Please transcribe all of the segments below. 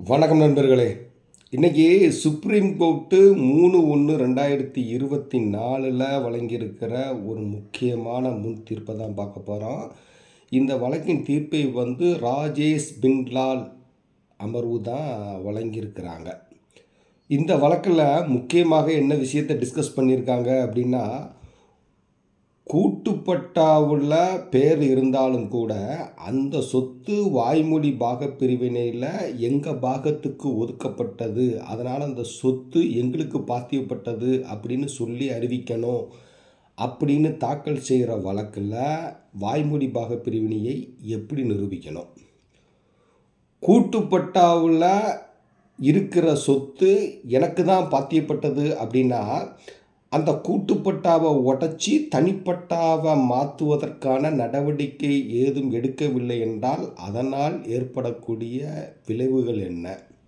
வணக்கம் நண்பர்களே இன்னைக்கு சுப்ரீம் கோர்ட்டு மூணு ஒன்று ரெண்டாயிரத்தி இருபத்தி நாலில் வழங்கியிருக்கிற ஒரு முக்கியமான முன் தீர்ப்பை தான் பார்க்க போகிறோம் இந்த வழக்கின் தீர்ப்பை வந்து ராஜேஷ் பின்லால் அமர்வு தான் வழங்கியிருக்கிறாங்க இந்த வழக்கில் முக்கியமாக என்ன விஷயத்தை டிஸ்கஸ் பண்ணியிருக்காங்க அப்படின்னா கூட்டுப்பட்டாவுள்ள பேர் இருந்தாலும் கூட அந்த சொத்து வாய்மொழி பாகப் பிரிவினையில் எங்கள் பாகத்துக்கு ஒதுக்கப்பட்டது அதனால் அந்த சொத்து எங்களுக்கு பாத்தியப்பட்டது அப்படின்னு சொல்லி அறிவிக்கணும் அப்படின்னு தாக்கல் செய்கிற வழக்கில் வாய்மொழி பாகப் பிரிவினையை எப்படி நிரூபிக்கணும் கூட்டுப்பட்டாவில் இருக்கிற சொத்து எனக்கு தான் பாத்தியப்பட்டது அப்படின்னா அந்த கூட்டுப்பட்டாவை உடச்சி தனிப்பட்டாவை மாற்றுவதற்கான நடவடிக்கை ஏதும் எடுக்கவில்லை என்றால் அதனால் ஏற்படக்கூடிய விளைவுகள் என்ன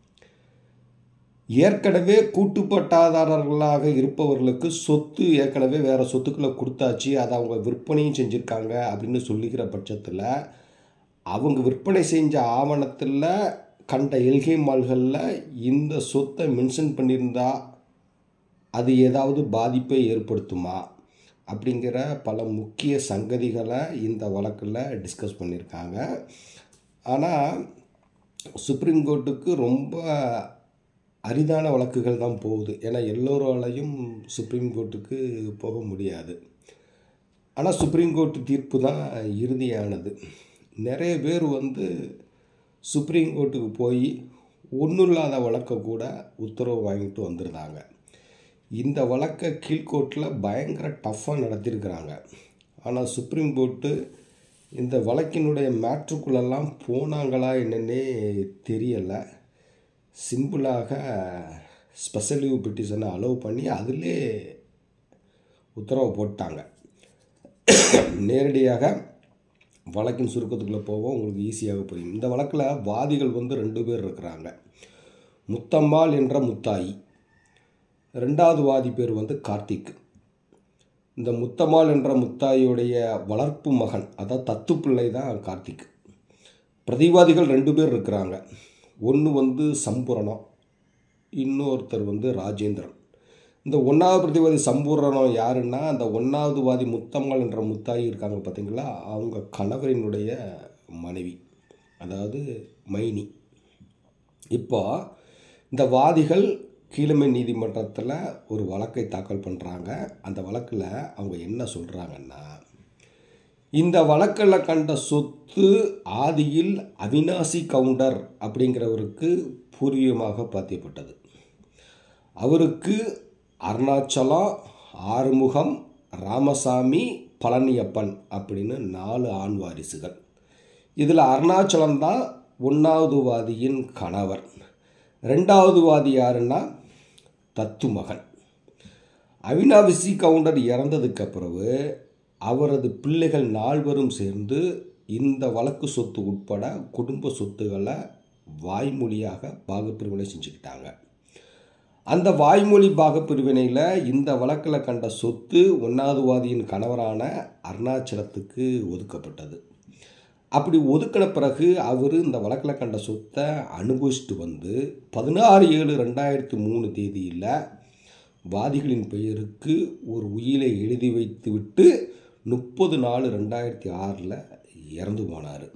ஏற்கனவே கூட்டுப்பட்டாதாரர்களாக இருப்பவர்களுக்கு சொத்து ஏற்கனவே வேறு சொத்துக்களை கொடுத்தாச்சு அதை அவங்க விற்பனையும் செஞ்சுருக்காங்க அப்படின்னு சொல்லிக்கிற பட்சத்தில் அவங்க விற்பனை செஞ்ச ஆவணத்தில் கண்ட எல்கை மால்களில் இந்த சொத்தை மென்ஷன் பண்ணியிருந்தா அது ஏதாவது பாதிப்பை ஏற்படுத்துமா அப்படிங்கிற பல முக்கிய சங்கதிகளை இந்த வழக்கில் டிஸ்கஸ் பண்ணியிருக்காங்க ஆனால் சுப்ரீம் கோர்ட்டுக்கு ரொம்ப அரிதான வழக்குகள் தான் போகுது ஏன்னா எல்லோராலையும் சுப்ரீம் கோர்ட்டுக்கு போக முடியாது ஆனால் சுப்ரீம் கோர்ட்டு தீர்ப்பு தான் இறுதியானது நிறைய பேர் வந்து சுப்ரீம் கோர்ட்டுக்கு போய் ஒன்றும் இல்லாத வழக்கை கூட உத்தரவு வாங்கிட்டு வந்துருந்தாங்க இந்த வழக்கை கீழ்கோர்ட்டில் பயங்கர டஃப்பாக நடத்தியிருக்கிறாங்க ஆனால் சுப்ரீம் கோர்ட்டு இந்த வழக்கினுடைய மேட்ருக்குள்ளெல்லாம் போனாங்களா என்னன்னே தெரியலை சிம்பிளாக ஸ்பெஷல் லீவ் பெட்டிஷனை அலோவ் பண்ணி அதிலே உத்தரவு போட்டாங்க நேரடியாக வழக்கின் சுருக்கத்துக்குள்ளே போவோம் உங்களுக்கு ஈஸியாக புரியும் இந்த வழக்கில் வாதிகள் வந்து ரெண்டு பேர் இருக்கிறாங்க முத்தம்மாள் என்ற முத்தாயி ரெண்டாவது வாதி பேர் வந்து கார்த்திக் இந்த முத்தம்மாள் என்ற முத்தாயியுடைய வளர்ப்பு மகன் அதாவது தத்து பிள்ளை தான் கார்த்திக் பிரதிவாதிகள் ரெண்டு பேர் இருக்கிறாங்க ஒன்று வந்து சம்பூரணம் இன்னொருத்தர் வந்து ராஜேந்திரன் இந்த ஒன்றாவது பிரதிவாதி சம்பூரணம் யாருன்னா அந்த ஒன்றாவது வாதி முத்தம்மாள் என்ற முத்தாயி இருக்காங்க பார்த்தீங்களா அவங்க கணவரினுடைய மனைவி அதாவது மைனி இப்போ இந்த வாதிகள் கீழமை நீதிமன்றத்தில் ஒரு வழக்கை தாக்கல் பண்ணுறாங்க அந்த வழக்கில் அவங்க என்ன சொல்கிறாங்கன்னா இந்த வழக்கில் கண்ட சொத்து ஆதியில் அவினாசி கவுண்டர் அப்படிங்கிறவருக்கு பூர்வீகமாக பாத்தியப்பட்டது அவருக்கு அருணாச்சலம் ஆறுமுகம் ராமசாமி பழனியப்பன் அப்படின்னு நாலு ஆண் வாரிசுகள் இதில் அருணாச்சலம் தான் ஒன்றாவது வாதியின் கணவர் ரெண்டாவது வாதி யாருன்னா தத்து மகன் அவினாவிசி கவுண்டர் இறந்ததுக்கு பிறகு அவரது பிள்ளைகள் நால்வரும் சேர்ந்து இந்த வழக்கு சொத்து உட்பட குடும்ப சொத்துக்களை வாய்மொழியாக பாகப்பிரிவினை செஞ்சுக்கிட்டாங்க அந்த வாய்மொழி பாகப்பிரிவினையில் இந்த வழக்கில் கண்ட சொத்து ஒன்றாவது வாதியின் கணவரான அருணாச்சலத்துக்கு ஒதுக்கப்பட்டது அப்படி ஒதுக்கின பிறகு அவர் இந்த வழக்கில் கண்ட சொத்தை அனுபவிச்சுட்டு வந்து பதினாறு ஏழு ரெண்டாயிரத்தி மூணு தேதியில் வாதிகளின் பெயருக்கு ஒரு உயிரை எழுதி வைத்து விட்டு முப்பது நாலு ரெண்டாயிரத்தி ஆறில் இறந்து போனார்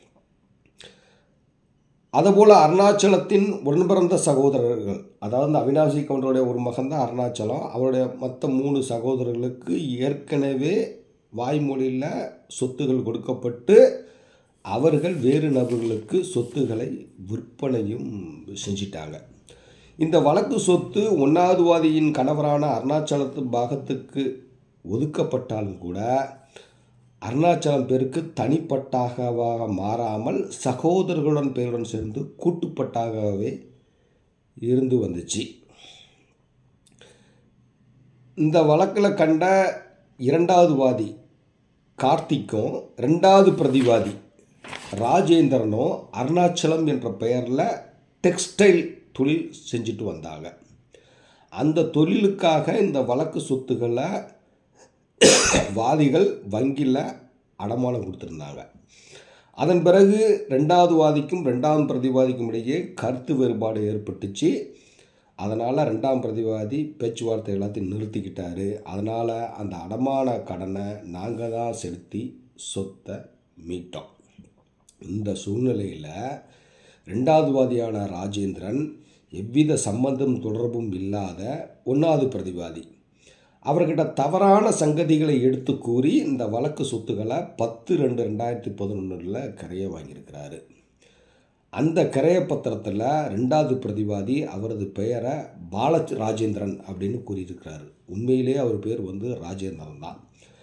அதுபோல் அருணாச்சலத்தின் உடன்பிறந்த சகோதரர்கள் அதாவது அவினாசி கவுண்டருடைய ஒரு மகன் தான் அருணாச்சலம் அவருடைய மற்ற மூணு சகோதரர்களுக்கு ஏற்கனவே வாய்மொழியில் சொத்துகள் கொடுக்கப்பட்டு அவர்கள் வேறு நபர்களுக்கு சொத்துக்களை விற்பனையும் செஞ்சிட்டாங்க இந்த வழக்கு சொத்து ஒன்றாவது வாதியின் கணவரான அருணாச்சலத்து பாகத்துக்கு ஒதுக்கப்பட்டாலும் கூட அருணாச்சலம் பேருக்கு தனிப்பட்டாகவாக மாறாமல் சகோதரர்களுடன் பேருடன் சேர்ந்து கூட்டுப்பட்டாகவே இருந்து வந்துச்சு இந்த வழக்கில் கண்ட இரண்டாவது வாதி கார்த்திக்கும் ரெண்டாவது பிரதிவாதி ராஜேந்திரனும் அருணாச்சலம் என்ற பெயரில் டெக்ஸ்டைல் தொழில் செஞ்சுட்டு வந்தாங்க அந்த தொழிலுக்காக இந்த வழக்கு சொத்துக்களை வாதிகள் வங்கியில் அடமானம் கொடுத்துருந்தாங்க அதன் பிறகு ரெண்டாவது வாதிக்கும் ரெண்டாம் பிரதிவாதிக்கும் இடையே கருத்து வேறுபாடு ஏற்பட்டுச்சு அதனால் ரெண்டாம் பிரதிவாதி பேச்சுவார்த்தை எல்லாத்தையும் நிறுத்திக்கிட்டாரு அதனால் அந்த அடமான கடனை நாங்கள் தான் செலுத்தி சொத்தை மீட்டோம் இந்த சூழ்நிலையில் ரெண்டாவது வாதியான ராஜேந்திரன் எவ்வித சம்பந்தம் தொடர்பும் இல்லாத ஒன்றாவது பிரதிவாதி அவர்கிட்ட தவறான சங்கதிகளை எடுத்து கூறி இந்த வழக்கு சொத்துக்களை பத்து ரெண்டு ரெண்டாயிரத்தி பதினொன்றில் கரையை வாங்கியிருக்கிறாரு அந்த கரைய பத்திரத்தில் ரெண்டாவது பிரதிவாதி அவரது பெயரை பால ராஜேந்திரன் அப்படின்னு கூறியிருக்கிறாரு உண்மையிலே அவர் பேர் வந்து ராஜேந்திரன் தான்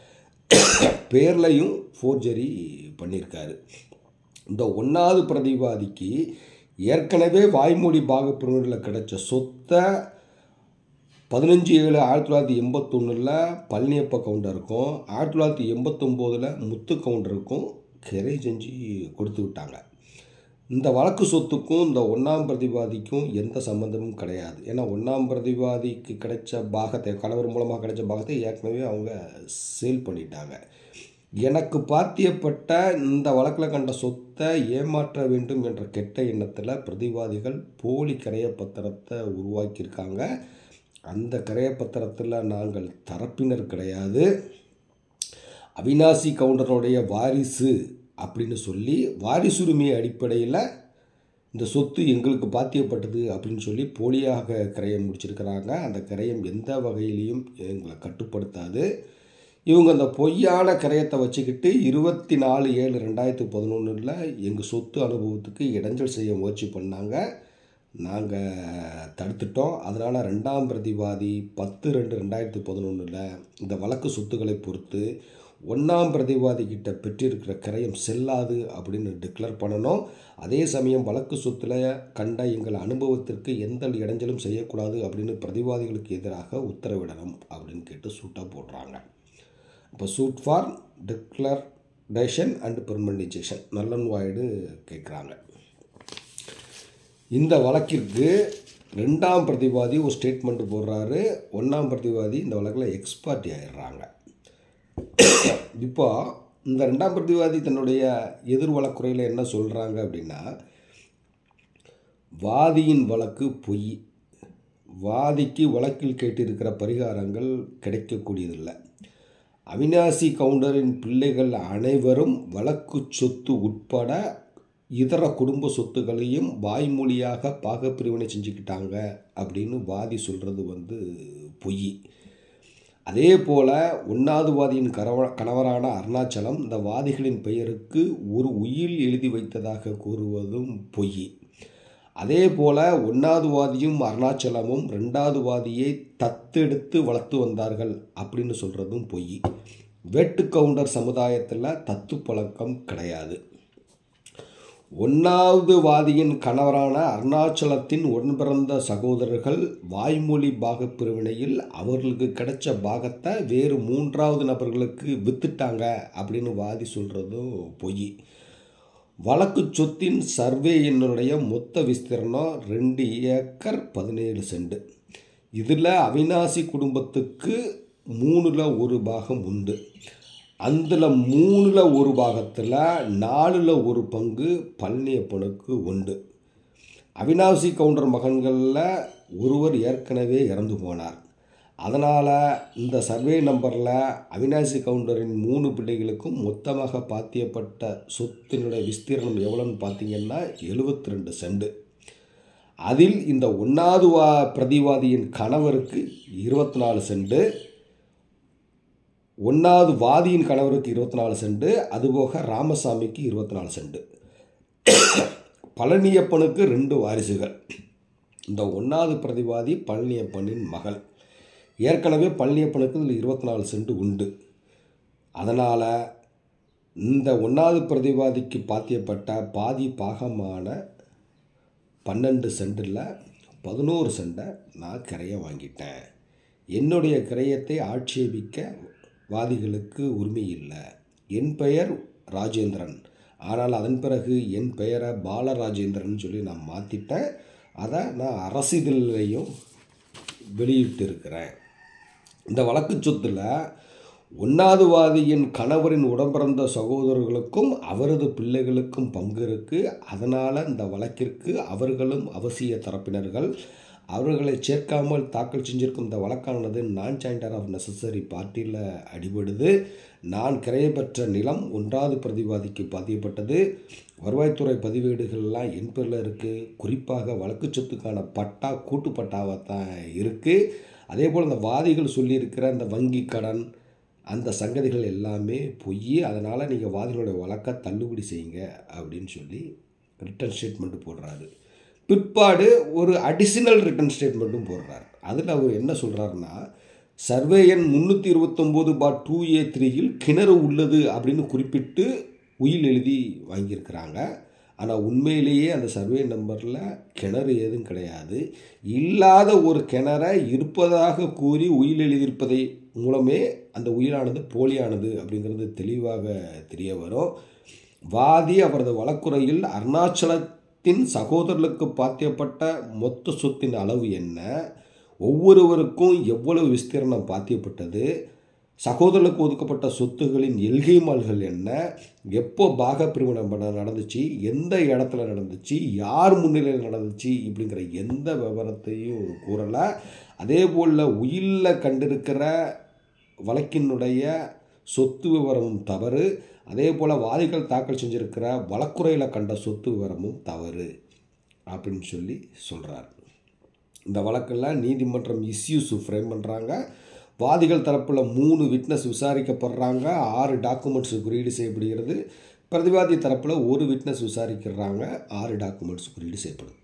பேர்லையும் ஃபோர்ஜரி பண்ணியிருக்காரு இந்த ஒன்றாவது பிரதிவாதிக்கு ஏற்கனவே வாய்மொழி பாகப்பிரிவினில் கிடைச்ச சொத்தை பதினஞ்சு ஏழு ஆயிரத்தி தொள்ளாயிரத்தி எண்பத்தொன்னில் பழனியப்ப கவுண்டருக்கும் ஆயிரத்தி தொள்ளாயிரத்தி எண்பத்தொம்போதில் முத்து கவுண்டருக்கும் கிரை செஞ்சு கொடுத்து விட்டாங்க இந்த வழக்கு சொத்துக்கும் இந்த ஒன்றாம் பிரதிவாதிக்கும் எந்த சம்மந்தமும் கிடையாது ஏன்னா ஒன்றாம் பிரதிவாதிக்கு கிடைச்ச பாகத்தை கணவர் மூலமாக கிடைச்ச பாகத்தை ஏற்கனவே அவங்க சேல் பண்ணிட்டாங்க எனக்கு பாத்தியப்பட்ட இந்த வழக்கில் கண்ட சொத்தை ஏமாற்ற வேண்டும் என்ற கெட்ட எண்ணத்தில் பிரதிவாதிகள் போலி கரைய பத்திரத்தை உருவாக்கியிருக்காங்க அந்த கரைய பத்திரத்தில் நாங்கள் தரப்பினர் கிடையாது அவினாசி கவுண்டருடைய வாரிசு அப்படின்னு சொல்லி வாரிசுரிமை அடிப்படையில் இந்த சொத்து எங்களுக்கு பாத்தியப்பட்டது அப்படின்னு சொல்லி போலியாக கிரயம் முடிச்சிருக்கிறாங்க அந்த கிரயம் எந்த வகையிலையும் எங்களை கட்டுப்படுத்தாது இவங்க அந்த பொய்யான கிரயத்தை வச்சுக்கிட்டு இருபத்தி நாலு ஏழு ரெண்டாயிரத்தி பதினொன்றில் எங்கள் சொத்து அனுபவத்துக்கு இடைஞ்சல் செய்ய முயற்சி பண்ணாங்க நாங்கள் தடுத்துட்டோம் அதனால் ரெண்டாம் பிரதிவாதி பத்து ரெண்டு ரெண்டாயிரத்தி பதினொன்றில் இந்த வழக்கு சொத்துக்களை பொறுத்து ஒன்றாம் பிரதிவாதி கிட்ட பெற்றிருக்கிற கிரயம் செல்லாது அப்படின்னு டிக்ளேர் பண்ணணும் அதே சமயம் வழக்கு சொத்தில் கண்ட எங்கள் அனுபவத்திற்கு எந்த இடைஞ்சலும் செய்யக்கூடாது அப்படின்னு பிரதிவாதிகளுக்கு எதிராக உத்தரவிடணும் அப்படின்னு கேட்டு சூட்டாக போடுறாங்க இப்போ சூட் ஃபார் டிக்ளரேஷன் அண்ட் பெர்மனைசேஷன் நல்லன் வாய்டு கேட்குறாங்க இந்த வழக்கிற்கு ரெண்டாம் பிரதிவாதி ஒரு ஸ்டேட்மெண்ட் போடுறாரு ஒன்றாம் பிரதிவாதி இந்த வழக்கில் எக்ஸ்பர்ட்டி ஆயிடுறாங்க இப்போ இந்த ரெண்டாம் பிரதிவாதி தன்னுடைய எதிர் வழக்குறையில் என்ன சொல்கிறாங்க அப்படின்னா வாதியின் வழக்கு பொய் வாதிக்கு வழக்கில் கேட்டிருக்கிற பரிகாரங்கள் கிடைக்கக்கூடியதில்லை அவினாசி கவுண்டரின் பிள்ளைகள் அனைவரும் வழக்கு சொத்து உட்பட இதர குடும்ப சொத்துக்களையும் வாய்மொழியாக பாகப்பிரிவினை செஞ்சுக்கிட்டாங்க அப்படின்னு வாதி சொல்கிறது வந்து பொய் அதே போல் ஒன்றாவது வாதியின் கரவ கணவரான அருணாச்சலம் இந்த வாதிகளின் பெயருக்கு ஒரு உயில் எழுதி வைத்ததாக கூறுவதும் பொய் அதே போல் ஒன்றாவது வாதியும் அருணாச்சலமும் ரெண்டாவது வாதியை தத்தெடுத்து வளர்த்து வந்தார்கள் அப்படின்னு சொல்கிறதும் பொய் வேட்டு கவுண்டர் சமுதாயத்தில் தத்து பழக்கம் கிடையாது ஒன்றாவது வாதியின் கணவரான அருணாச்சலத்தின் உடன்பிறந்த சகோதரர்கள் வாய்மொழி பாக பிரிவினையில் அவர்களுக்கு கிடைச்ச பாகத்தை வேறு மூன்றாவது நபர்களுக்கு வித்துட்டாங்க அப்படின்னு வாதி சொல்கிறதும் பொய் வழக்கு சொத்தின் சர்வே எண்ணுடைய மொத்த விஸ்தீர்ணம் ரெண்டு ஏக்கர் பதினேழு சென்ட் இதில் அவினாசி குடும்பத்துக்கு மூணில் ஒரு பாகம் உண்டு அதில் மூணில் ஒரு பாகத்தில் நாலில் ஒரு பங்கு பழனியப்பனுக்கு உண்டு அவினாசி கவுண்டர் மகன்களில் ஒருவர் ஏற்கனவே இறந்து போனார் அதனால் இந்த சர்வே நம்பரில் அவினாசி கவுண்டரின் மூணு பிள்ளைகளுக்கும் மொத்தமாக பாத்தியப்பட்ட சொத்தினுடைய விஸ்தீர்ணம் எவ்வளோன்னு பார்த்தீங்கன்னா எழுபத்தி ரெண்டு செண்டு அதில் இந்த ஒன்றாவது வா பிரதிவாதியின் கணவருக்கு இருபத்தி நாலு செண்டு ஒன்றாவது வாதியின் கணவருக்கு இருபத்தி நாலு செண்டு அதுபோக ராமசாமிக்கு இருபத்தி நாலு செண்டு பழனியப்பனுக்கு ரெண்டு வாரிசுகள் இந்த ஒன்றாவது பிரதிவாதி பழனியப்பனின் மகள் ஏற்கனவே பழனியப்பனுக்கு இதில் இருபத்தி நாலு செண்டு உண்டு அதனால் இந்த ஒன்றாவது பிரதிவாதிக்கு பாத்தியப்பட்ட பாதி பாகமான பன்னெண்டு சென்டில் பதினோரு சென்டை நான் கிரையை வாங்கிட்டேன் என்னுடைய கிரயத்தை ஆட்சேபிக்க வாதிகளுக்கு உரிமை இல்லை என் பெயர் ராஜேந்திரன் ஆனால் அதன் பிறகு என் பெயரை பாலராஜேந்திரன் சொல்லி நான் மாற்றிட்டேன் அதை நான் அரசிதழையும் வெளியிட்டு இருக்கிறேன் இந்த வழக்கு சொத்தில் ஒன்னாவது வாதியின் கணவரின் உடம்பிறந்த சகோதரர்களுக்கும் அவரது பிள்ளைகளுக்கும் பங்கு இருக்குது அதனால் இந்த வழக்கிற்கு அவர்களும் அவசிய தரப்பினர்கள் அவர்களை சேர்க்காமல் தாக்கல் செஞ்சிருக்கும் இந்த வழக்கானது நான் ஜாயிண்டர் ஆஃப் நெசசரி பார்ட்டியில் அடிபடுது நான் கிரைய பெற்ற நிலம் ஒன்றாவது பிரதிவாதிக்கு பதியப்பட்டது வருவாய்த்துறை பதிவேடுகள்லாம் என் பேரில் இருக்குது குறிப்பாக வழக்கு சொத்துக்கான பட்டா கூட்டு பட்டாவாக தான் இருக்குது அதே போல் இந்த வாதிகள் சொல்லியிருக்கிற இந்த வங்கி கடன் அந்த சங்கதிகள் எல்லாமே பொய் அதனால் நீங்கள் வாதிகளுடைய வழக்கை தள்ளுபடி செய்யுங்க அப்படின்னு சொல்லி ரிட்டன் ஸ்டேட்மெண்ட்டு போடுறாரு பிற்பாடு ஒரு அடிஷனல் ரிட்டன் ஸ்டேட்மெண்ட்டும் போடுறார் அதில் அவர் என்ன சொல்கிறாருன்னா சர்வே எண் முந்நூற்றி இருபத்தொம்போது பார் டூ ஏ த்ரீயில் கிணறு உள்ளது அப்படின்னு குறிப்பிட்டு உயில் எழுதி வாங்கியிருக்கிறாங்க ஆனால் உண்மையிலேயே அந்த சர்வே நம்பரில் கிணறு ஏதும் கிடையாது இல்லாத ஒரு கிணறை இருப்பதாக கூறி உயில் எழுதியிருப்பதை மூலமே அந்த உயிரானது போலியானது அப்படிங்கிறது தெளிவாக தெரிய வரும் வாதி அவரது வழக்குறையில் அருணாச்சலத்தின் சகோதரர்களுக்கு பாத்தியப்பட்ட மொத்த சொத்தின் அளவு என்ன ஒவ்வொருவருக்கும் எவ்வளவு விஸ்தீரணம் பாத்தியப்பட்டது சகோதரர்களுக்கு ஒதுக்கப்பட்ட சொத்துகளின் எல்கைமால்கள் என்ன எப்போ பாக பிரிவினை நடந்துச்சு எந்த இடத்துல நடந்துச்சு யார் முன்னிலையில் நடந்துச்சு இப்படிங்கிற எந்த விவரத்தையும் கூறலை அதே போல் உயிரில் கண்டிருக்கிற வழக்கினுடைய சொத்து விவரமும் தவறு அதே போல் வாதிகள் தாக்கல் செஞ்சுருக்கிற வழக்குறையில் கண்ட சொத்து விவரமும் தவறு அப்படின்னு சொல்லி சொல்கிறார் இந்த வழக்கெல்லாம் நீதிமன்றம் இஸ்யூஸ் ஃப்ரேம் பண்ணுறாங்க வாதிகள் தரப்பில் மூணு விட்னஸ் விசாரிக்கப்படுறாங்க ஆறு டாக்குமெண்ட்ஸ் குறியீடு செய்யப்படுகிறது பிரதிவாதி தரப்பில் ஒரு விட்னஸ் விசாரிக்கிறாங்க ஆறு டாக்குமெண்ட்ஸ் குறியீடு செய்யப்படுது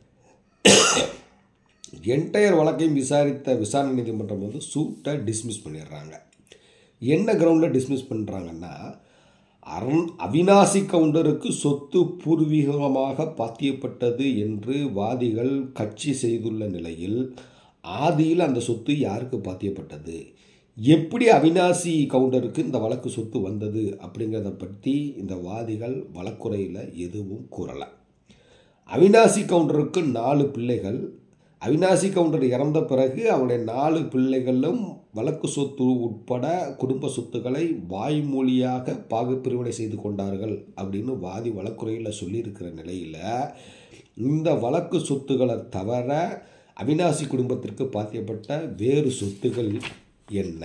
என்டையர் வழக்கையும் விசாரித்த விசாரணை நீதிமன்றம் வந்து சூட்டை டிஸ்மிஸ் பண்ணிடுறாங்க என்ன கிரவுண்டில் டிஸ்மிஸ் பண்ணுறாங்கன்னா அரண் அவினாசி கவுண்டருக்கு சொத்து பூர்வீகமாக பாத்தியப்பட்டது என்று வாதிகள் கட்சி செய்துள்ள நிலையில் ஆதியில் அந்த சொத்து யாருக்கு பாத்தியப்பட்டது எப்படி அவினாசி கவுண்டருக்கு இந்த வழக்கு சொத்து வந்தது அப்படிங்கிறத பற்றி இந்த வாதிகள் வழக்குறையில் எதுவும் கூறலை அவினாசி கவுண்டருக்கு நாலு பிள்ளைகள் அவினாசி கவுண்டர் இறந்த பிறகு அவருடைய நாலு பிள்ளைகளும் வழக்கு சொத்து உட்பட குடும்ப சொத்துக்களை வாய்மொழியாக பாகுப்பிரிவினை செய்து கொண்டார்கள் அப்படின்னு வாதி வழக்குறையில் சொல்லியிருக்கிற நிலையில் இந்த வழக்கு சொத்துக்களை தவிர அவினாசி குடும்பத்திற்கு பாத்தியப்பட்ட வேறு சொத்துகள் என்ன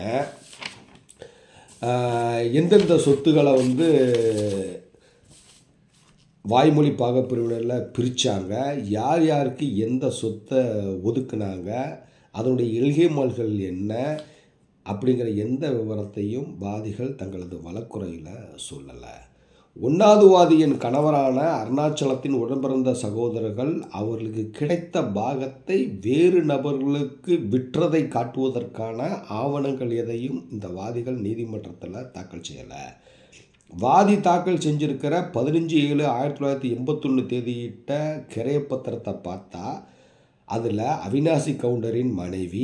எந்தெந்த சொத்துக்களை வந்து வாய்மொழி பாகப்பிரிவினரில் பிரித்தாங்க யார் யாருக்கு எந்த சொத்தை ஒதுக்குனாங்க அதனுடைய எல்கைமால்கள் என்ன அப்படிங்கிற எந்த விவரத்தையும் வாதிகள் தங்களது வழக்குறையில் சொல்லலை ஒன்னாவது வாதியின் கணவரான அருணாச்சலத்தின் உடன்பிறந்த சகோதரர்கள் அவர்களுக்கு கிடைத்த பாகத்தை வேறு நபர்களுக்கு விற்றதை காட்டுவதற்கான ஆவணங்கள் எதையும் இந்த வாதிகள் நீதிமன்றத்தில் தாக்கல் செய்யலை வாதி தாக்கல் செஞ்சிருக்கிற பதினஞ்சு ஏழு ஆயிரத்தி தொள்ளாயிரத்தி எண்பத்தொன்று தேதியிட்ட கிரையப்பத்திரத்தை பார்த்தா அதில் அவினாசி கவுண்டரின் மனைவி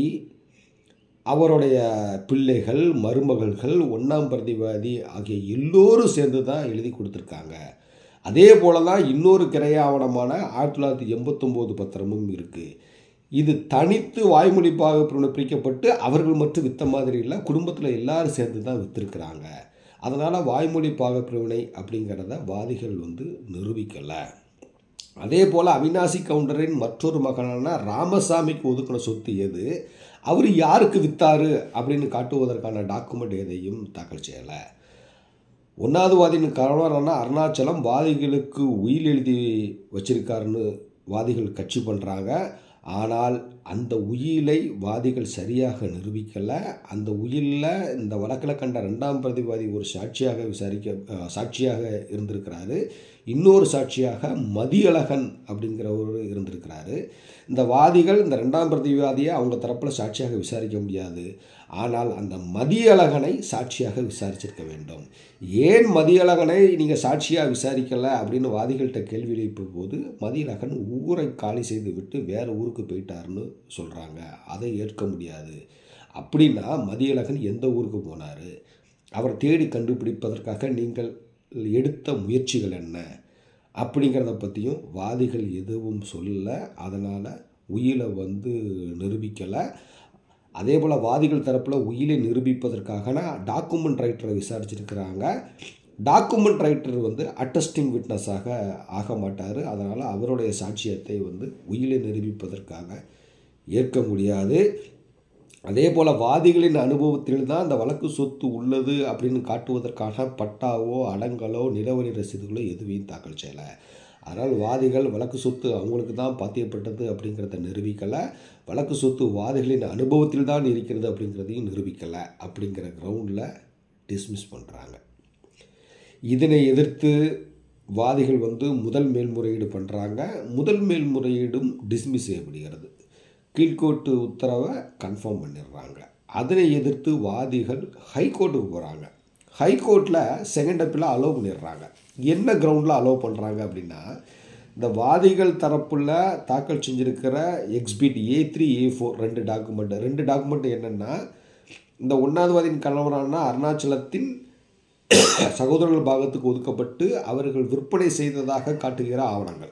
அவருடைய பிள்ளைகள் மருமகள்கள் ஒன்றாம் பிரதிவாதி ஆகிய எல்லோரும் சேர்ந்து தான் எழுதி கொடுத்துருக்காங்க அதே போல தான் இன்னொரு கிரைய ஆவணமான ஆயிரத்தி தொள்ளாயிரத்தி எண்பத்தொம்போது பத்திரமும் இருக்குது இது தனித்து வாய்மொழி பாகப்பிரிவினை பிரிக்கப்பட்டு அவர்கள் மட்டும் விற்ற மாதிரி இல்லை குடும்பத்தில் எல்லாரும் சேர்ந்து தான் விற்றுருக்குறாங்க அதனால் வாய்மொழி பாகப்பிரிவினை அப்படிங்கிறத வாதிகள் வந்து நிரூபிக்கலை அதே போல் அவினாசி கவுண்டரின் மற்றொரு மகனான ராமசாமிக்கு ஒதுக்கின சொத்து எது அவர் யாருக்கு வித்தாரு அப்படின்னு காட்டுவதற்கான டாக்குமெண்ட் எதையும் தாக்கல் செய்யலை ஒன்றாவது வாதியின் கணவரான அருணாச்சலம் வாதிகளுக்கு உயில் எழுதி வச்சிருக்காருன்னு வாதிகள் கட்சி பண்ணுறாங்க ஆனால் அந்த உயிலை வாதிகள் சரியாக நிரூபிக்கலை அந்த உயிலில் இந்த வழக்கில் கண்ட ரெண்டாம் பிரதிவாதி ஒரு சாட்சியாக விசாரிக்க சாட்சியாக இருந்திருக்கிறாரு இன்னொரு சாட்சியாக மதியழகன் அப்படிங்கிறவர் இருந்திருக்கிறாரு இந்த வாதிகள் இந்த ரெண்டாம் பிரதிவாதியை அவங்க தரப்பில் சாட்சியாக விசாரிக்க முடியாது ஆனால் அந்த மதியழகனை சாட்சியாக விசாரிச்சிருக்க வேண்டும் ஏன் மதியழகனை நீங்கள் சாட்சியாக விசாரிக்கலை அப்படின்னு வாதிகள்கிட்ட கேள்வி எழுப்பும் போது மதியழகன் ஊரை காலி செய்து விட்டு வேறு ஊருக்கு போயிட்டாருன்னு சொல்கிறாங்க அதை ஏற்க முடியாது அப்படின்னா மதியழகன் எந்த ஊருக்கு போனார் அவர் தேடி கண்டுபிடிப்பதற்காக நீங்கள் எடுத்த முயற்சிகள் என்ன அப்படிங்கிறத பற்றியும் வாதிகள் எதுவும் சொல்லலை அதனால் உயிரை வந்து நிரூபிக்கலை அதே போல் வாதிகள் தரப்பில் உயிலை நிரூபிப்பதற்காக டாக்குமெண்ட் ரைட்டரை விசாரிச்சிருக்கிறாங்க டாக்குமெண்ட் ரைட்டர் வந்து அட்டஸ்டிங் விட்னஸாக ஆக மாட்டார் அதனால் அவருடைய சாட்சியத்தை வந்து உயிலை நிரூபிப்பதற்காக ஏற்க முடியாது அதே போல் வாதிகளின் அனுபவத்தில் தான் அந்த வழக்கு சொத்து உள்ளது அப்படின்னு காட்டுவதற்காக பட்டாவோ அடங்கலோ நிலவரி ரசீதுகளோ எதுவையும் தாக்கல் செய்யலை அதனால் வாதிகள் வழக்கு சொத்து அவங்களுக்கு தான் பாத்தியப்பட்டது அப்படிங்கிறத நிரூபிக்கலை வழக்கு சொத்து வாதிகளின் அனுபவத்தில் தான் இருக்கிறது அப்படிங்கிறதையும் நிரூபிக்கலை அப்படிங்கிற கிரவுண்டில் டிஸ்மிஸ் பண்ணுறாங்க இதனை எதிர்த்து வாதிகள் வந்து முதல் மேல்முறையீடு பண்ணுறாங்க முதல் மேல்முறையீடும் டிஸ்மிஸ் செய்யப்படுகிறது கீழ்கோர்ட்டு உத்தரவை கன்ஃபார்ம் பண்ணிடுறாங்க அதனை எதிர்த்து வாதிகள் ஹைகோர்ட்டுக்கு போகிறாங்க ஹைகோர்ட்டில் செகண்ட் அப்பில் அலோவ் பண்ணிடுறாங்க என்ன கிரவுண்டில் அலோவ் பண்ணுறாங்க அப்படின்னா இந்த வாதிகள் தரப்புல தாக்கல் செஞ்சுருக்கிற exhibit A three A four ரெண்டு டாக்குமெண்ட் ரெண்டு டாக்குமெண்ட் என்னென்னா இந்த ஒன்றாவது வாதியின் கணவரான அருணாச்சலத்தின் சகோதரர்கள் பாகத்துக்கு ஒதுக்கப்பட்டு அவர்கள் விற்பனை செய்ததாக காட்டுகிற ஆவணங்கள்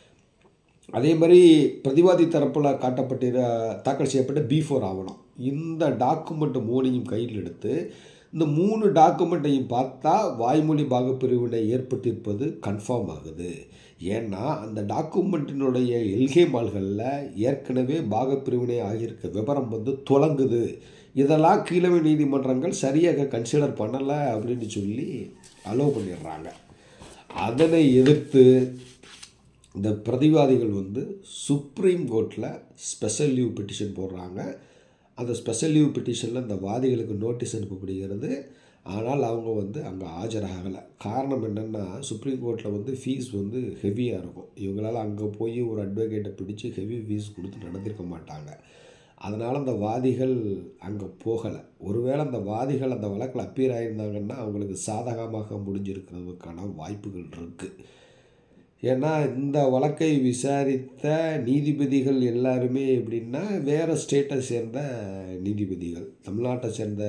அதே மாதிரி பிரதிவாதி தரப்பில் காட்டப்பட்டிருக்கிற தாக்கல் செய்யப்பட்ட பி ஃபோர் ஆவணம் இந்த டாக்குமெண்ட் மூணையும் கையில் எடுத்து இந்த மூணு டாக்குமெண்ட்டையும் பார்த்தா வாய்மொழி பாகப்பிரிவினை ஏற்பட்டிருப்பது கன்ஃபார்ம் ஆகுது ஏன்னா அந்த டாக்குமெண்ட்டினுடைய எல்கே மால்களில் ஏற்கனவே பாகப்பிரிவினை ஆகியிருக்க விவரம் வந்து தொடங்குது இதெல்லாம் கீழமை நீதிமன்றங்கள் சரியாக கன்சிடர் பண்ணலை அப்படின்னு சொல்லி அலோவ் பண்ணிடுறாங்க அதனை எதிர்த்து இந்த பிரதிவாதிகள் வந்து சுப்ரீம் கோர்ட்டில் ஸ்பெஷல் லீவ் பெட்டிஷன் போடுறாங்க அந்த ஸ்பெஷல் லீவ் பெட்டிஷனில் இந்த வாதிகளுக்கு நோட்டீஸ் அனுப்பப்படுகிறது ஆனால் அவங்க வந்து அங்கே ஆஜராகலை காரணம் என்னென்னா சுப்ரீம் கோர்ட்டில் வந்து ஃபீஸ் வந்து ஹெவியாக இருக்கும் இவங்களால் அங்கே போய் ஒரு அட்வொகேட்டை பிடிச்சி ஹெவி ஃபீஸ் கொடுத்து நடந்திருக்க மாட்டாங்க அதனால் அந்த வாதிகள் அங்கே போகலை ஒருவேளை அந்த வாதிகள் அந்த வழக்கில் அப்பீர் ஆகியிருந்தாங்கன்னா அவங்களுக்கு சாதகமாக முடிஞ்சிருக்கிறதுக்கான வாய்ப்புகள் இருக்குது ஏன்னா இந்த வழக்கை விசாரித்த நீதிபதிகள் எல்லாருமே எப்படின்னா வேறு ஸ்டேட்டை சேர்ந்த நீதிபதிகள் தமிழ்நாட்டை சேர்ந்த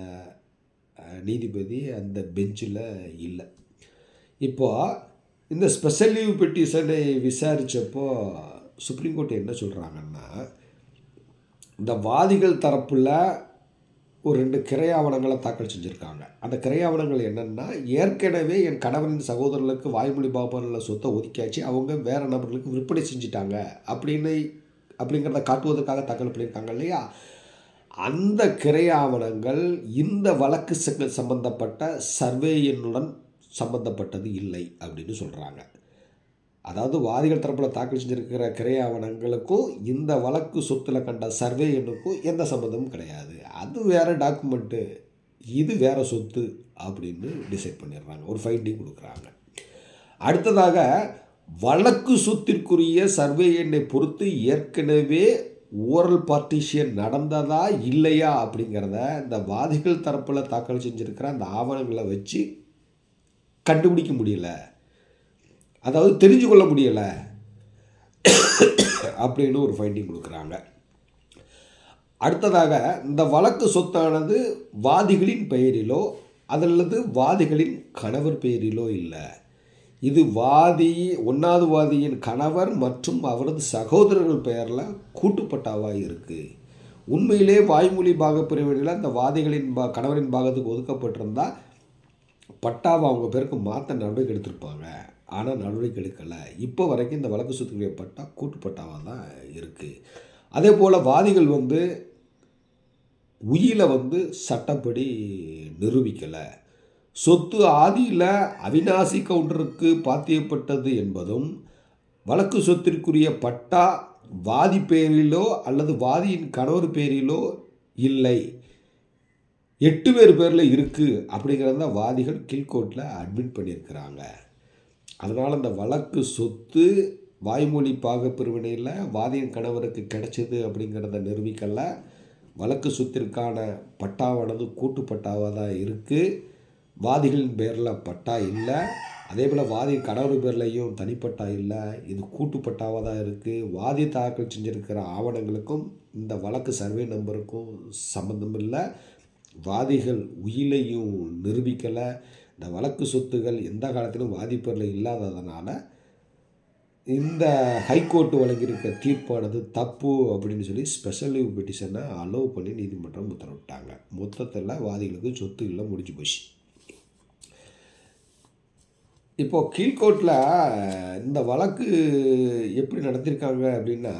நீதிபதி அந்த பெஞ்சில் இல்லை இப்போது இந்த ஸ்பெஷல் லீவ் பெட்டிஷனை விசாரித்தப்போ சுப்ரீம் கோர்ட் என்ன சொல்கிறாங்கன்னா இந்த வாதிகள் தரப்பில் ஒரு ரெண்டு கிரையாவணங்களை தாக்கல் செஞ்சுருக்காங்க அந்த கிரையாவணங்கள் என்னென்னா ஏற்கனவே என் கணவனின் சகோதரர்களுக்கு வாய்மொழி பாபரில் சொத்தை ஒதுக்கியாச்சு அவங்க வேறு நபர்களுக்கு விற்பனை செஞ்சிட்டாங்க அப்படின்னு அப்படிங்கிறத காட்டுவதற்காக தாக்கல் பண்ணியிருக்காங்க இல்லையா அந்த கிரையாவணங்கள் இந்த வழக்கு சம்பந்தப்பட்ட சர்வே எண்ணுடன் சம்பந்தப்பட்டது இல்லை அப்படின்னு சொல்கிறாங்க அதாவது வாதிகள் தரப்பில் தாக்கல் செஞ்சுருக்கிற கிரையாவணங்களுக்கும் இந்த வழக்கு சொத்தில் கண்ட சர்வே எண்ணுக்கும் எந்த சம்மந்தமும் கிடையாது அது வேறு டாக்குமெண்ட்டு இது வேறு சொத்து அப்படின்னு டிசைட் பண்ணிடுறாங்க ஒரு ஃபைண்டிங் கொடுக்குறாங்க அடுத்ததாக வழக்கு சொத்திற்குரிய சர்வே எண்ணை பொறுத்து ஏற்கனவே ஓரல் பார்ட்டிஷியன் நடந்ததா இல்லையா அப்படிங்கிறத இந்த வாதிகள் தரப்பில் தாக்கல் செஞ்சுருக்கிற அந்த ஆவணங்களை வச்சு கண்டுபிடிக்க முடியல அதாவது தெரிஞ்சு கொள்ள முடியலை அப்படின்னு ஒரு ஃபைண்டிங் கொடுக்குறாங்க அடுத்ததாக இந்த வழக்கு சொத்தானது வாதிகளின் பெயரிலோ அதல்லது வாதிகளின் கணவர் பெயரிலோ இல்லை இது வாதி ஒன்றாவது வாதியின் கணவர் மற்றும் அவரது சகோதரர்கள் பெயரில் கூட்டுப்பட்டாவாக இருக்குது உண்மையிலே வாய்மொழி பாகப்பிரிவினையில் அந்த வாதிகளின் பா கணவரின் பாகத்துக்கு ஒதுக்கப்பட்டிருந்தால் பட்டாவை அவங்க பேருக்கு மாற்ற நடவடிக்கை எடுத்திருப்பாங்க ஆனால் நடவடிக்கை எடுக்கலை இப்போ வரைக்கும் இந்த வழக்கு சொத்துக்குரிய பட்டா கூட்டுப்பட்டாவாக தான் இருக்குது அதே போல் வாதிகள் வந்து உயிலை வந்து சட்டப்படி நிரூபிக்கலை சொத்து ஆதியில் அவினாசி கவுண்டருக்கு பாத்தியப்பட்டது என்பதும் வழக்கு சொத்திற்குரிய பட்டா வாதி பேரிலோ அல்லது வாதியின் கணவர் பேரிலோ இல்லை எட்டு பேர் பேரில் இருக்குது அப்படிங்கிறத வாதிகள் கீழ்கோர்ட்டில் அட்மிட் பண்ணியிருக்கிறாங்க அதனால் அந்த வழக்கு சொத்து வாய்மொழி பாகப்பிரிவினையில் வாதியின் கணவருக்கு கிடைச்சது அப்படிங்கிறத நிரூபிக்கலை வழக்கு சொத்திற்கான பட்டாவானது கூட்டு பட்டாவாக தான் இருக்குது வாதிகளின் பேரில் பட்டா இல்லை அதே போல் வாதி கணவர் பேர்லையும் தனிப்பட்டா இல்லை இது கூட்டுப்பட்டாவாக தான் இருக்குது வாதி தாக்கல் செஞ்சுருக்கிற ஆவணங்களுக்கும் இந்த வழக்கு சர்வே நம்பருக்கும் சம்மந்தம் இல்லை வாதிகள் உயிலையும் நிரூபிக்கலை இந்த வழக்கு சொத்துகள் எந்த காலத்திலும் வாதி பேரில் இல்லாததுனால இந்த ஹைகோர்ட் வழங்கியிருக்க தீர்ப்பானது தப்பு அப்படின்னு சொல்லி ஸ்பெஷல் லீவ் பெட்டிஷனை அலோவ் பண்ணி நீதிமன்றம் உத்தரவிட்டாங்க மொத்தத்தில் வாதிகளுக்கு சொத்து இல்லை முடிஞ்சு போச்சு இப்போது கீழ்கோர்ட்டில் இந்த வழக்கு எப்படி நடத்தியிருக்காங்க அப்படின்னா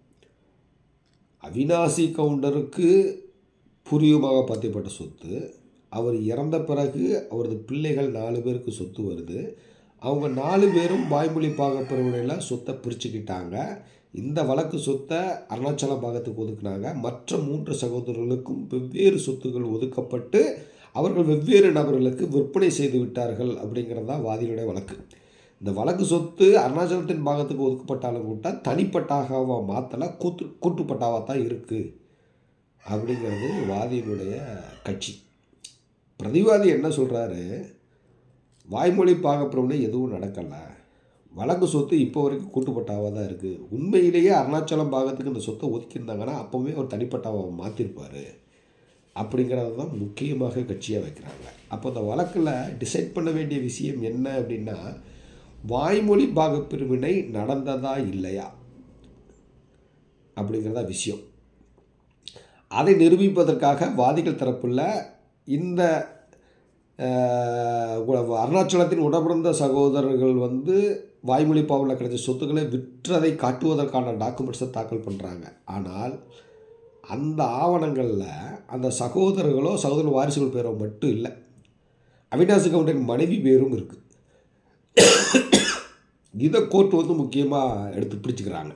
அவினாசி கவுண்டருக்கு பூர்வீகமாக பத்தியப்பட்ட சொத்து அவர் இறந்த பிறகு அவரது பிள்ளைகள் நாலு பேருக்கு சொத்து வருது அவங்க நாலு பேரும் வாய்மொழி பாக பிரிவினையில் சொத்தை பிரிச்சுக்கிட்டாங்க இந்த வழக்கு சொத்தை அருணாச்சல பாகத்துக்கு ஒதுக்குனாங்க மற்ற மூன்று சகோதரர்களுக்கும் வெவ்வேறு சொத்துகள் ஒதுக்கப்பட்டு அவர்கள் வெவ்வேறு நபர்களுக்கு விற்பனை செய்து விட்டார்கள் அப்படிங்கிறது தான் வாதிகளுடைய வழக்கு இந்த வழக்கு சொத்து அருணாச்சலத்தின் பாகத்துக்கு ஒதுக்கப்பட்டாலும் கூட தனிப்பட்டாக மாற்றலை கூத்து கூட்டுப்பட்டாவாக தான் இருக்குது அப்படிங்கிறது வாதியினுடைய கட்சி பிரதிவாதி என்ன சொல்கிறாரு வாய்மொழி பாகப்பிரவனை எதுவும் நடக்கலை வழக்கு சொத்து இப்போ வரைக்கும் கூட்டுப்பட்டாவாக தான் இருக்குது உண்மையிலேயே அருணாச்சலம் பாகத்துக்கு இந்த சொத்தை ஒதுக்கியிருந்தாங்கன்னா அப்போவே ஒரு தனிப்பட்டாவை மாற்றிருப்பார் அப்படிங்கிறது தான் முக்கியமாக கட்சியாக வைக்கிறாங்க அப்போ இந்த வழக்கில் டிசைட் பண்ண வேண்டிய விஷயம் என்ன அப்படின்னா வாய்மொழி பாகப்பிரிவினை நடந்ததா இல்லையா அப்படிங்கிறதா விஷயம் அதை நிரூபிப்பதற்காக வாதிகள் தரப்பில் இந்த அருணாச்சலத்தின் உடபிறந்த சகோதரர்கள் வந்து வாய்மொழி பாவில் கிடைச்ச சொத்துக்களை விற்றதை காட்டுவதற்கான டாக்குமெண்ட்ஸை தாக்கல் பண்ணுறாங்க ஆனால் அந்த ஆவணங்களில் அந்த சகோதரர்களோ சகோதர வாரிசுகள் பேரோ மட்டும் இல்லை அவினாசி கவுண்டரின் மனைவி பேரும் இருக்குது இதை கோர்ட் வந்து முக்கியமாக எடுத்து பிடிச்சிக்கிறாங்க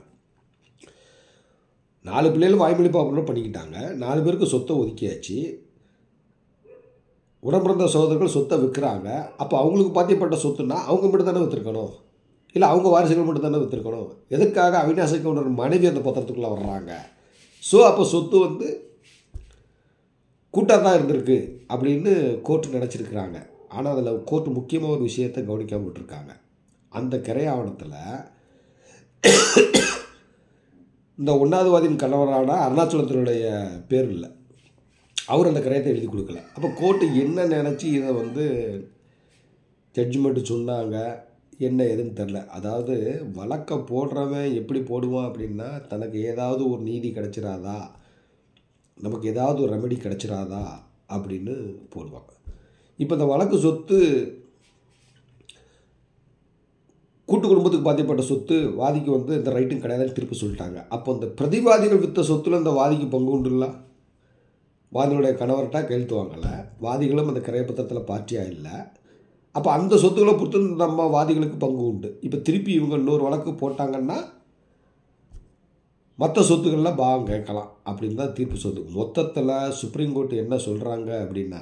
நாலு பிள்ளைகள் வாய்மொழி பாப்பனம் பண்ணிக்கிட்டாங்க நாலு பேருக்கு சொத்தை ஒதுக்கியாச்சு உடம்பிறந்த சகோதரர்கள் சொத்தை விற்கிறாங்க அப்போ அவங்களுக்கு பாத்தியப்பட்ட சொத்துன்னா அவங்க மட்டும் தானே விற்றுருக்கணும் இல்லை அவங்க வாரிசுகள் மட்டும் தானே விற்றுருக்கணும் எதுக்காக அவினாசி கவுண்டர் மனைவி அந்த பத்திரத்துக்குள்ளே வர்றாங்க ஸோ அப்போ சொத்து வந்து கூட்டாக தான் இருந்திருக்கு அப்படின்னு கோர்ட்டு நினச்சிருக்கிறாங்க ஆனால் அதில் கோர்ட்டு முக்கியமாக ஒரு விஷயத்தை கவனிக்காமல் விட்டுருக்காங்க அந்த கிரை ஆவணத்தில் இந்த ஒன்றாவதுவாதியின் கணவரான அருணாச்சலத்தினுடைய பேர் இல்லை அவர் அந்த கரையத்தை எழுதி கொடுக்கல அப்போ கோர்ட்டு என்ன நினச்சி இதை வந்து ஜட்ஜ்மெண்ட்டு சொன்னாங்க என்ன ஏதுன்னு தெரில அதாவது வழக்கை போடுறவன் எப்படி போடுவான் அப்படின்னா தனக்கு ஏதாவது ஒரு நீதி கிடச்சிராதா நமக்கு ஏதாவது ஒரு ரெமெடி கிடச்சிராதா அப்படின்னு போடுவாங்க இப்போ இந்த வழக்கு சொத்து கூட்டு குடும்பத்துக்கு பாதிப்பட்ட சொத்து வாதிக்கு வந்து இந்த ரைட்டும் கிடையாதுன்னு திருப்பி சொல்லிட்டாங்க அப்போ இந்த பிரதிவாதிகள் வித்த சொத்துல இந்த வாதிக்கு பங்கு உண்டுல்ல வாதிகளுடைய கணவர்கிட்ட கையெழுத்து வாங்கலை வாதிகளும் அந்த கிரையப்பத்திரத்தில் பார்ட்டியாக இல்லை அப்போ அந்த சொத்துக்களை பொறுத்து நம்ம வாதிகளுக்கு பங்கு உண்டு இப்போ திருப்பி இவங்க இன்னொரு வழக்கு போட்டாங்கன்னா மற்ற சொத்துக்களில் பாகம் கேட்கலாம் அப்படின்னு தான் தீர்ப்பு சொல்லுது மொத்தத்தில் சுப்ரீம் கோர்ட் என்ன சொல்கிறாங்க அப்படின்னா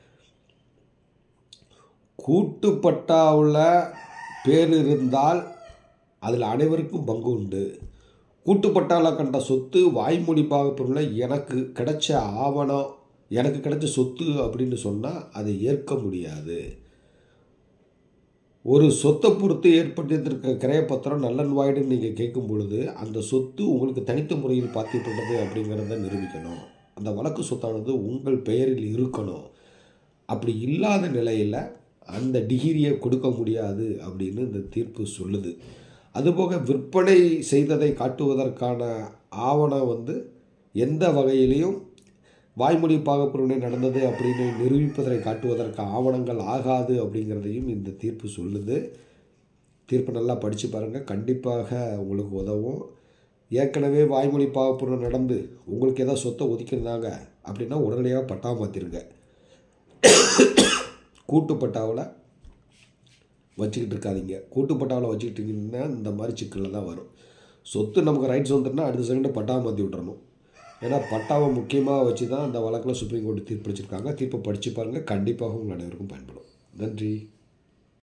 கூட்டுப்பட்டாவில் பேர் இருந்தால் அதில் அனைவருக்கும் பங்கு உண்டு கூட்டுப்பட்டாவில் கண்ட சொத்து வாய்மொழி பாகப்பொருளில் எனக்கு கிடைச்ச ஆவணம் எனக்கு கிடைச்ச சொத்து அப்படின்னு சொன்னால் அதை ஏற்க முடியாது ஒரு சொத்தை பொறுத்து ஏற்பட்டிருக்க கிரையப்பத்திரம் நல்லன் வாய்டுன்னு நீங்கள் கேட்கும் பொழுது அந்த சொத்து உங்களுக்கு தனித்த முறையில் பாத்தியப்பட்டது அப்படிங்கிறத நிரூபிக்கணும் அந்த வழக்கு சொத்தானது உங்கள் பெயரில் இருக்கணும் அப்படி இல்லாத நிலையில் அந்த டிகிரியை கொடுக்க முடியாது அப்படின்னு இந்த தீர்ப்பு சொல்லுது அதுபோக விற்பனை செய்ததை காட்டுவதற்கான ஆவணம் வந்து எந்த வகையிலையும் வாய்மொழி பாகப்பிரிவினை நடந்தது அப்படின்னு நிரூபிப்பதை காட்டுவதற்கு ஆவணங்கள் ஆகாது அப்படிங்கிறதையும் இந்த தீர்ப்பு சொல்லுது தீர்ப்பை நல்லா படித்து பாருங்கள் கண்டிப்பாக உங்களுக்கு உதவும் ஏற்கனவே வாய்மொழி பாகப்பிரிவினை நடந்து உங்களுக்கு ஏதாவது சொத்தை ஒதுக்கியிருந்தாங்க அப்படின்னா உடனடியாக பட்டா மாற்றிருங்க கூட்டுப்பட்டாவில் வச்சுக்கிட்டு இருக்காதீங்க கூட்டுப்பட்டாவில் வச்சுக்கிட்டிங்கன்னா இந்த மாதிரி சிக்கலில் தான் வரும் சொத்து நமக்கு ரைட்ஸ் வந்துட்டுனா அடுத்த செகண்டு பட்டாவை மாற்றி விட்றணும் ஏன்னா பட்டாவை முக்கியமாக வச்சு தான் அந்த வழக்கில் சுப்ரீம் கோர்ட்டு தீர்ப்பளிச்சிருக்காங்க தீர்ப்பை படித்து பாருங்கள் கண்டிப்பாக உங்கள் அனைவருக்கும் பயன்படும் நன்றி